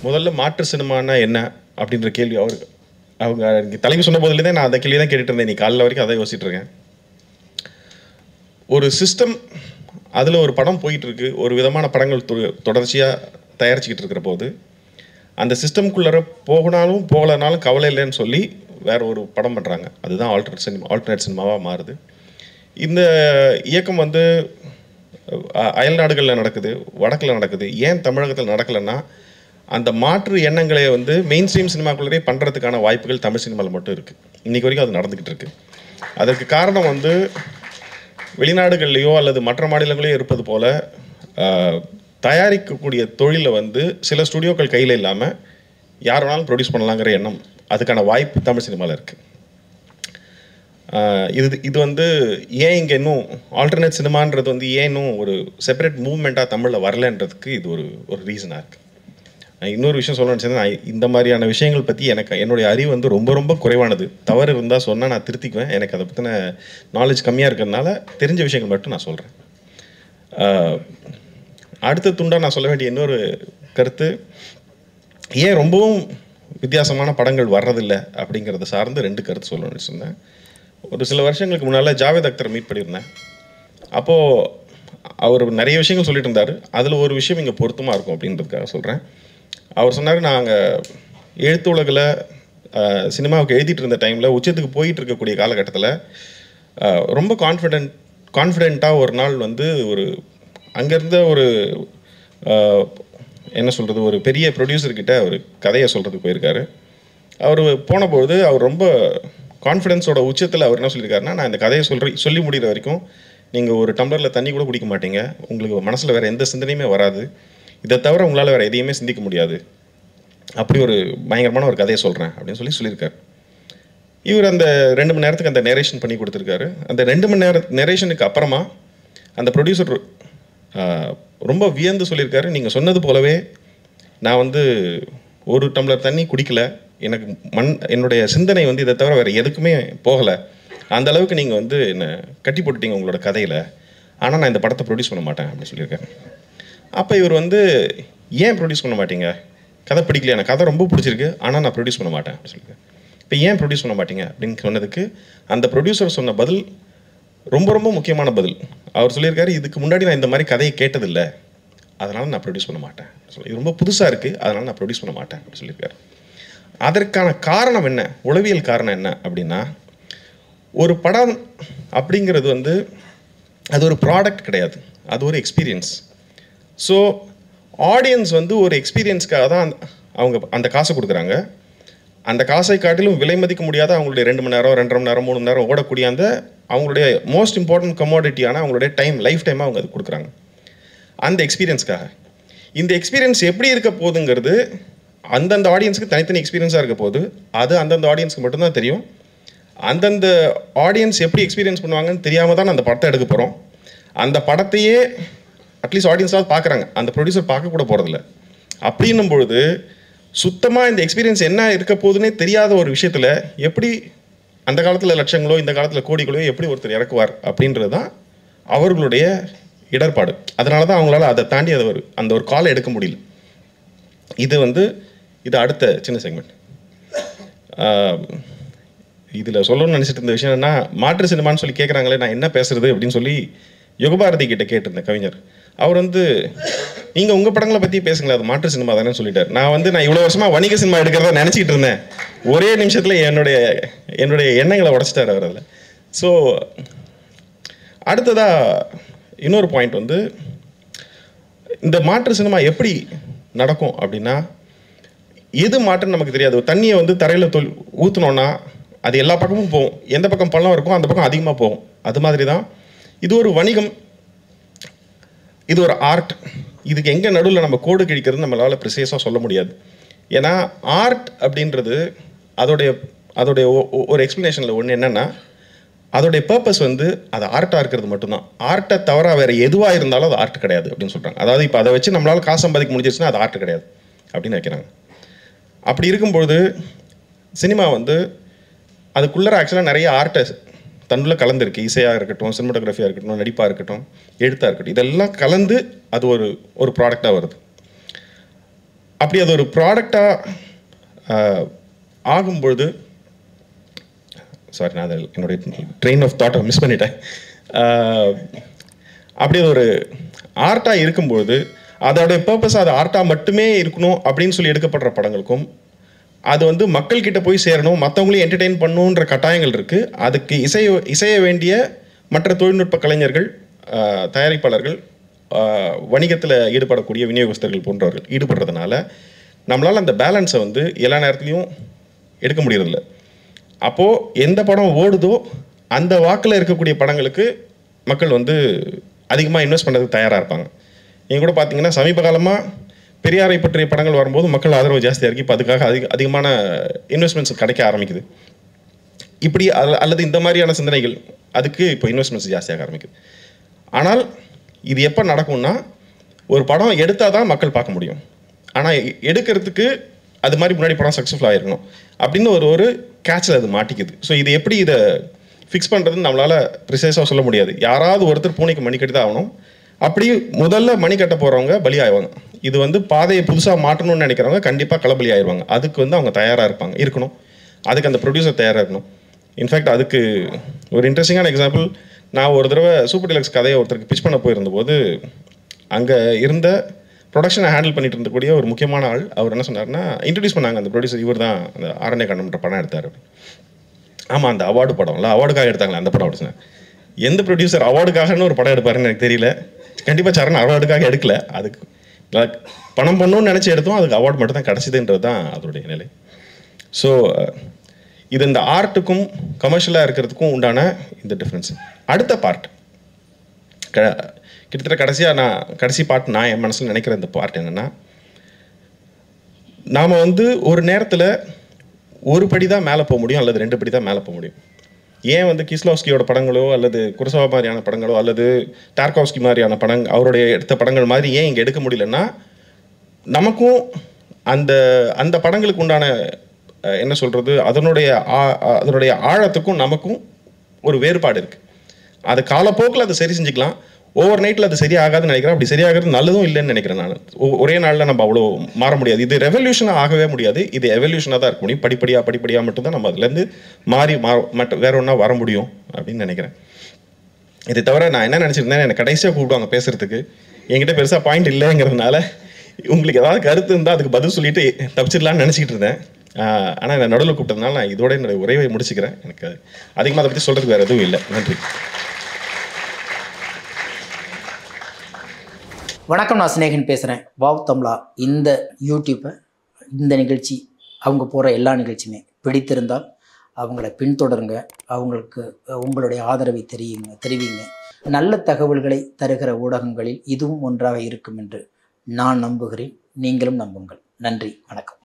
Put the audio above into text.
முதல்ல மாற்று சினிமானா என்ன அப்படின்ற கேள்வி அவர் அவங்க எனக்கு தலைமை சொன்ன போதிலே நான் அந்த கேள்வி தான் கேட்டுட்டு இருந்தேன் நீ காலைல வரைக்கும் அதை யோசிச்சுட்டு இருக்கேன் ஒரு சிஸ்டம் அதில் ஒரு படம் போயிட்டு இருக்கு ஒரு விதமான படங்கள் தொ- தொடர்ச்சியா தயாரிச்சுக்கிட்டு இருக்கிற போது அந்த சிஸ்டம்குள்ளார போகனாலும் போகலனாலும் கவலை இல்லைன்னு சொல்லி வேற ஒரு படம் பண்ணுறாங்க அதுதான் ஆல்டர்னேட் சினிமா ஆல்டர்னேட் சினிமாவாக மாறுது இந்த இயக்கம் வந்து அஹ், அயல் நாடுகளில் நடக்குது வடக்கில் நடக்குது ஏன் தமிழகத்தில் நடக்கலைன்னா அந்த மாற்று எண்ணங்களை வந்து மெயின் ஸ்ட்ரீம் சினிமாக்குள்ளே பண்ணுறதுக்கான வாய்ப்புகள் தமிழ் சினிமாவில் மட்டும் இருக்குது இன்னைக்கு வரைக்கும் அது நடந்துக்கிட்டு இருக்கு அதற்கு காரணம் வந்து வெளிநாடுகள்லையோ அல்லது மற்ற மாநிலங்களையோ இருப்பது போல ஆஹ், தயாரிக்கக்கூடிய தொழிலை வந்து சில ஸ்டுடியோக்கள் கையில் இல்லாமல் யார் வேணாலும் ப்ரொடியூஸ் பண்ணலாங்கிற எண்ணம் அதுக்கான வாய்ப்பு தமிழ் சினிமாவில் இருக்குது இது இது வந்து ஏன் இங்கே இன்னும் ஆல்டர்னேட் சினிமான்றது வந்து ஏன் இன்னும் ஒரு செப்பரேட் மூவ்மெண்ட்டாக தமிழில் வரலன்றதுக்கு இது ஒரு ஒரு ரீசனாக இருக்குது இன்னொரு விஷயம் சொல்லணும்னு நினைச்சேன்னா, நான் இந்த மாதிரியான விஷயங்கள் பற்றி எனக்கு என்னுடைய அறிவு வந்து ரொம்ப ரொம்ப குறைவானது தவறு இருந்தால் சொன்னால் நான் திருத்திக்குவேன் எனக்கு அதை பற்றின நாலேஜ் கம்மியாக இருக்கிறதுனால தெரிஞ்ச விஷயங்கள் மட்டும் நான் சொல்கிறேன் அடுத்த துண்டாக நான் சொல்ல வேண்டிய இன்னொரு கருத்து ஏன் ரொம்பவும் வித்தியாசமான படங்கள் வர்றதில்லை அப்படிங்கிறத சார்ந்து ரெண்டு கருத்து சொல்லணும்னு வச்சுருந்தேன் ஒரு சில வருஷங்களுக்கு முன்னால் ஜாவேத் அக்தர் மீட் பண்ணியிருந்தேன் அப்போது அவர் நிறைய விஷயங்கள் சொல்லிட்டு இருந்தார் அதில் ஒரு விஷயம் இங்கே பொருத்தமாக இருக்கும் அப்படின்றதுக்காக சொல்கிறேன் அவர் சொன்னார் நாங்கள் எழுத்து உலகில் அஹ், சினிமாவுக்கு எழுதிட்டு இருந்த டைமில் உச்சத்துக்கு போயிட்டு இருக்கக்கூடிய காலகட்டத்தில் அஹ், ரொம்ப கான்ஃபிடென்ட் கான்ஃபிடென்ட்டாக ஒரு நாள் வந்து ஒரு அங்கேருந்த ஒரு அஹ், என்ன சொல்கிறது ஒரு பெரிய ப்ரொடியூசர் கிட்ட ஒரு கதையை சொல்கிறதுக்கு போயிருக்காரு அவர் போனபொழுது அவர் ரொம்ப கான்ஃபிடென்ஸோட உச்சத்தில் அவர் என்ன சொல்லியிருக்காருன்னா நான் இந்த கதையை சொல்ற சொல்லி முடிகிற வரைக்கும் நீங்கள் ஒரு டம்ளரில் தண்ணி கூட குடிக்க மாட்டீங்க உங்களுக்கு மனசில் வேறு எந்த சிந்தனையுமே வராது இதை தவிர உங்களால் வேறு எதையுமே சிந்திக்க முடியாது அப்படி ஒரு பயங்கரமான ஒரு கதையை சொல்கிறேன் அப்படின்னு சொல்லி சொல்லியிருக்காரு இவர் அந்த ரெண்டு மணி நேரத்துக்கு அந்த நரேஷன் பண்ணி கொடுத்துருக்காரு அந்த ரெண்டு மணி நேர நரேஷனுக்கு அப்புறமா அந்த ப்ரொடியூசர் ரொம்ப வியந்து சொல்லியிருக்காரு நீங்கள் சொன்னது போலவே நான் வந்து ஒரு டம்ளர் தண்ணி குடிக்கல எனக்கு மண் என்னுடைய சிந்தனை வந்து இதை தவிர வேறு எதுக்குமே போகலை அந்த அளவுக்கு நீங்கள் வந்து என்னை கட்டி போட்டுட்டீங்க உங்களோட கதையில் ஆனால் நான் இந்த படத்தை ப்ரொடியூஸ் பண்ண மாட்டேன் அப்படின்னு சொல்லியிருக்காரு அப்போ இவர் வந்து ஏன் ப்ரொடியூஸ் பண்ண மாட்டீங்க கதை பிடிக்கல எனக்கு கதை ரொம்ப பிடிச்சிருக்கு ஆனால் நான் ப்ரொடியூஸ் பண்ண மாட்டேன் அப்படின்னு சொல்லியிருக்காரு இப்போ ஏன் ப்ரொடியூஸ் பண்ண மாட்டீங்க அப்படின்னு சொன்னதுக்கு அந்த ப்ரொடியூசர் சொன்ன பதில் ரொம்ப ரொம்ப முக்கியமான பதில் அவர் சொல்லியிருக்காரு இதுக்கு முன்னாடி நான் இந்த மாதிரி கதையை கேட்டதில்லை அதனால் நான் ப்ரொடியூஸ் பண்ண மாட்டேன் சொல்லி இது ரொம்ப புதுசாக இருக்குது அதனால் நான் ப்ரொடியூஸ் பண்ண மாட்டேன் அப்படின்னு சொல்லியிருக்காரு அதற்கான காரணம் என்ன உளவியல் காரணம் என்ன அப்படின்னா ஒரு படம் அப்படிங்கிறது வந்து அது ஒரு ப்ராடக்ட் கிடையாது அது ஒரு எக்ஸ்பீரியன்ஸ் ஸோ ஆடியன்ஸ் வந்து ஒரு எக்ஸ்பீரியன்ஸ்க்காக தான் அந்த- அவங்க அந்த காசை கொடுக்குறாங்க அந்த காசை காட்டிலும் விலை மதிக்க முடியாத அவங்களுடைய ரெண்டு மணி நேரம் ரெண்டரை மணி நேரம் மூணு மணி நேரம் ஓடக்கூடிய அந்த அவங்களுடைய மோஸ்ட் இம்பார்ட்டன்ட் கமோடிட்டியான அவங்களுடைய டைம் லைஃப் டைமாக அவங்க அது கொடுக்குறாங்க அந்த எக்ஸ்பீரியன்ஸ்க்காக இந்த எக்ஸ்பீரியன்ஸ் எப்படி இருக்க போகுதுங்கிறது அந்தந்த ஆடியன்ஸுக்கு தனித்தனி எக்ஸ்பீரியன்ஸாக இருக்க போகுது அது அந்தந்த ஆடியன்ஸ்க்கு மட்டும்தான் தெரியும் அந்தந்த ஆடியன்ஸ் எப்படி எக்ஸ்பீரியன்ஸ் பண்ணுவாங்கன்னு தெரியாமல் தான் அந்த படத்தை எடுக்க போகிறோம் அந்த படத்தையே அட்லீஸ்ட் ஆடியன்ஸாவது பார்க்குறாங்க அந்த ப்ரொடியூசர் பார்க்க கூட போகிறதில்ல அப்படின்னும் பொழுது சுத்தமாக இந்த எக்ஸ்பீரியன்ஸ் என்ன இருக்க போகுதுன்னே தெரியாத ஒரு விஷயத்தில் எப்படி அந்த காலத்தில் லட்சங்களோ இந்த காலத்தில் கோடிகளோ எப்படி ஒருத்தர் இறக்குவார் அப்படின்றது தான் அவர்களுடைய இடர்பாடு அதனால தான் அவங்களால அதை தாண்டி அதை ஒரு அந்த ஒரு காலை எடுக்க முடியல இது வந்து இது அடுத்த சின்ன செக்மெண்ட் இதில் சொல்லணும்னு நினச்சிட்டு இருந்த விஷயம் என்னன்னா மாற்று சினிமான்னு சொல்லி கேட்குறாங்களே நான் என்ன பேசுறது அப்படின்னு சொல்லி யுகபாரதி கிட்ட கேட்டிருந்தேன் கவிஞர் அவர் வந்து நீங்கள் உங்கள் படங்களை பற்றி பேசுங்களேன் அது மாற்று சினிமா தானே சொல்லிட்டார் நான் வந்து நான் இவ்வளோ வருஷமாக வணிக சினிமா எடுக்கிறதா நினச்சிக்கிட்டு இருந்தேன் ஒரே நிமிஷத்தில் என்னுடைய என்னுடைய எண்ணங்களை உடச்சிட்டார் அவர் அதில் ஸோ அடுத்ததாக இன்னொரு பாயிண்ட் வந்து இந்த மாற்று சினிமா எப்படி நடக்கும் அப்படின்னா எது மாற்றுன்னு நமக்கு தெரியாது ஒரு தண்ணியை வந்து தரையில் தொல் ஊற்றுனோன்னா அது எல்லா பக்கமும் போகும் எந்த பக்கம் பள்ளம் இருக்கோ அந்த பக்கம் அதிகமாக போகும் அது மாதிரி தான் இது ஒரு வணிகம் இது ஒரு ஆர்ட் இதுக்கு எங்கே நடுவில் நம்ம கோடு கிழிக்கிறது நம்மளால் ப்ரிசைஸாக சொல்ல முடியாது ஏன்னா ஆர்ட் அப்படின்றது அதோடைய அதோடைய ஒ- ஒ- ஒரு எக்ஸ்ப்ளனேஷனில் ஒன்று என்னென்னா அதோடைய பர்பஸ் வந்து அது ஆர்ட்டாக இருக்கிறது மட்டும்தான் ஆர்ட்டை தவிர வேறு எதுவாக இருந்தாலும் அது ஆர்ட் கிடையாது அப்படின்னு சொல்கிறாங்க அதாவது இப்போ அதை வச்சு நம்மளால் காசு சம்பாதிக்க முடிஞ்சிருச்சுன்னா அது ஆர்ட் கிடையாது அப்படின்னு வைக்கிறாங்க அப்படி இருக்கும்பொழுது சினிமா வந்து அதுக்குள்ளே ஆக்சுவலாக நிறைய ஆர்ட்டை தன்னுள்ள கலந்துருக்கு இசையாக இருக்கட்டும் சினிமாட்டோகிராஃபியாக இருக்கட்டும் நடிப்பாக இருக்கட்டும் எழுத்தாக இருக்கட்டும் இதெல்லாம் கலந்து அது ஒரு ஒரு ப்ராடக்டாக வருது அப்படி அது ஒரு ப்ராடக்டாக ஆகும்பொழுது சாரி நான் அதை என்னுடைய ட்ரெயின் ஆஃப் தாட்டை மிஸ் பண்ணிட்டேன் ஆஹ், அப்படி அது ஒரு ஆர்ட்டாக இருக்கும்பொழுது அதோடைய பர்பஸ் அது ஆர்ட்டாக மட்டுமே இருக்கணும் அப்படின்னு சொல்லி எடுக்கப்படுற படங்களுக்கும் அது வந்து மக்கள்கிட்ட போய் சேரணும் மற்றவங்களையும் என்டர்டெயின் பண்ணணுன்ற கட்டாயங்கள் இருக்குது அதுக்கு இசைய இசைய வேண்டிய மற்ற தொழில்நுட்ப கலைஞர்கள் ஆஹ், தயாரிப்பாளர்கள் வணிகத்தில் ஈடுபடக்கூடிய விநியோகஸ்தர்கள் போன்றவர்கள் ஈடுபடுறதுனால நம்மளால் அந்த பேலன்ஸை வந்து எல்லா நேரத்துலையும் எடுக்க முடியறதில்ல அப்போது எந்த படம் ஓடுதோ அந்த வாக்கில் இருக்கக்கூடிய படங்களுக்கு மக்கள் வந்து அதிகமாக இன்வெஸ்ட் பண்ணுறதுக்கு தயாராக இருப்பாங்க நீங்கள் கூட பார்த்தீங்கன்னா சமீப காலமாக பெரியாரை பற்றிய படங்கள் வரும்போது மக்கள் ஆதரவு ஜாஸ்தியாக இருக்குது இப்போ அதுக்காக அதிக அதிகமான இன்வெஸ்ட்மெண்ட்ஸ் கிடைக்க ஆரம்பிக்குது இப்படி அல்ல- அல்லது இந்த மாதிரியான சிந்தனைகள் அதுக்கு இப்போ இன்வெஸ்ட்மெண்ட்ஸ் ஜாஸ்தியாக ஆரம்பிக்குது ஆனால் இது எப்போ நடக்கும்னா ஒரு படம் எடுத்தால் தான் மக்கள் பார்க்க முடியும் ஆனால் எடுக்கிறதுக்கு அது மாதிரி முன்னாடி படம் சக்ஸஸ்ஃபுல் ஆகிருக்கணும் அப்படின்னு ஒரு ஒரு கேட்சில் அது மாட்டிக்குது ஸோ இது எப்படி இதை ஃபிக்ஸ் பண்ணுறதுன்னு நம்மளால் ப்ரிசைஸாக சொல்ல முடியாது யாராவது ஒருத்தர் பூனைக்கு மணி கட்டி தான் ஆகணும் அப்படி முதல்ல மணி கட்ட போகிறவங்க பலி ஆயிடுவாங்க இது வந்து பாதையை புதுசாக மாட்டணும்னு நினைக்கிறவங்க கண்டிப்பாக களபலி ஆயிடுவாங்க அதுக்கு வந்து அவங்க தயாராக இருப்பாங்க இருக்கணும் அதுக்கு அந்த ப்ரொடியூசர் தயாராக இருக்கணும் இன்ஃபேக்ட் அதுக்கு ஒரு இன்ட்ரெஸ்டிங்கான எக்ஸாம்பிள் நான் ஒரு தடவை சூப்பர் டிலக்ஸ் கதையை ஒருத்தருக்கு பிச் பண்ண போயிருந்தபோது அங்கே இருந்த ப்ரொடக்ஷனை ஹேண்டில் பண்ணிட்டு இருந்தக்கூடிய ஒரு முக்கியமான ஆள் அவர் என்ன சொன்னார்னா இன்ட்ரடியூஸ் பண்ணாங்க அந்த ப்ரொடியூசர் இவர் தான் அந்த ஆரண்ய கண்ணம்ன்ற படம் எடுத்தார் ஆமாம் அந்த அவார்டு படம்ல அவார்டுக்காக எடுத்தாங்களே அந்த படம் அப்படின்னு சொன்னேன் எந்த ப்ரொடியூசர் அவார்டுக்காகன்னு ஒரு படம் எடுப்பாருன்னு எனக்கு தெரியல கண்டிப்பாக சரண் அவார்டுக்காக எடுக்கல அதுக்கு நான் பணம் பண்ணணும்னு நினச்சி எடுத்தோம் அதுக்கு அவார்டு மட்டும் தான் கிடச்சிதுன்றது தான் அதோடைய நிலை ஸோ இது இந்த ஆர்ட்டுக்கும் கமர்ஷியலாக இருக்கிறதுக்கும் உண்டான இந்த டிஃப்ரென்ஸ் அடுத்த பார்ட் க கிட்டத்தட்ட கடைசியாக நான் கடைசி பார்ட் நான் என் மனசில் நினைக்கிற இந்த பார்ட் என்னென்னா நாம் வந்து ஒரு நேரத்தில் ஒரு படி தான் மேலே போக முடியும் அல்லது ரெண்டு படி தான் மேலே போக முடியும் ஏன் வந்து கிஸ்லோஸ்கியோட படங்களோ அல்லது குருசவா மாதிரியான படங்களோ அல்லது டார்காவ்ஸ்கி மாதிரியான படங் அவருடைய எடுத்த படங்கள் மாதிரி ஏன் இங்கே எடுக்க முடியலன்னா நமக்கும் அந்த அந்த படங்களுக்கு உண்டான அஹ், என்ன சொல்கிறது அதனுடைய ஆ- ஆ- அதனுடைய ஆழத்துக்கும் நமக்கும் ஒரு வேறுபாடு இருக்குது அது காலப்போக்கில் அதை சரி செஞ்சுக்கலாம் ஓவர் நைட்டில் அது சரியாகாதுன்னு நினைக்கிறேன் அப்படி சரியாகிறது நல்லதும் இல்லைன்னு நினைக்கிறேன் நான் ஒ- ஒரே நாளில் நம்ம அவ்வளோ மாற முடியாது இது ரெவல்யூஷனாக ஆகவே முடியாது இது எவல்யூஷனாக தான் இருக்க முடியும் படிப்படியாக படிப்படியாக மட்டும்தான் நம்ம அதுலேருந்து மாறி மா மற்ற வேற ஒன்றா வர முடியும் அப்படின்னு நினைக்கிறேன் இதை தவிர நான் என்ன நினச்சிருந்தேன் எனக்கு கடைசியாக கூப்பிடுவாங்க பேசுறதுக்கு என்கிட்ட பெருசாக பாயிண்ட் இல்லைங்கிறதுனால உங்களுக்கு ஏதாவது கருத்து இருந்தால் அதுக்கு பதில் சொல்லிட்டு தப்பிச்சிடலாம்னு நினச்சிக்கிட்டு இருந்தேன் ஆனால் என்னை நடுவில் கூப்பிட்டதுனால நான் இதோட என்னுடைய உரையை முடிச்சுக்கிறேன் எனக்கு அதிகமாக அதை பற்றி சொல்கிறதுக்கு வேறு எதுவும் இல்லை நன்றி வணக்கம் நான் சிநேகன் பேசுகிறேன் வாவ் தமிழா இந்த யூடியூப்பை இந்த நிகழ்ச்சி அவங்க போகிற எல்லா நிகழ்ச்சியுமே பிடித்திருந்தால் அவங்கள பின்தொடருங்க அவங்களுக்கு அஹ், உங்களுடைய ஆதரவை தெரியுங்க தெரிவிங்க நல்ல தகவல்களை தருகிற ஊடகங்களில் இதுவும் ஒன்றாக இருக்கும் என்று நான் நம்புகிறேன் நீங்களும் நம்புங்கள் நன்றி வணக்கம்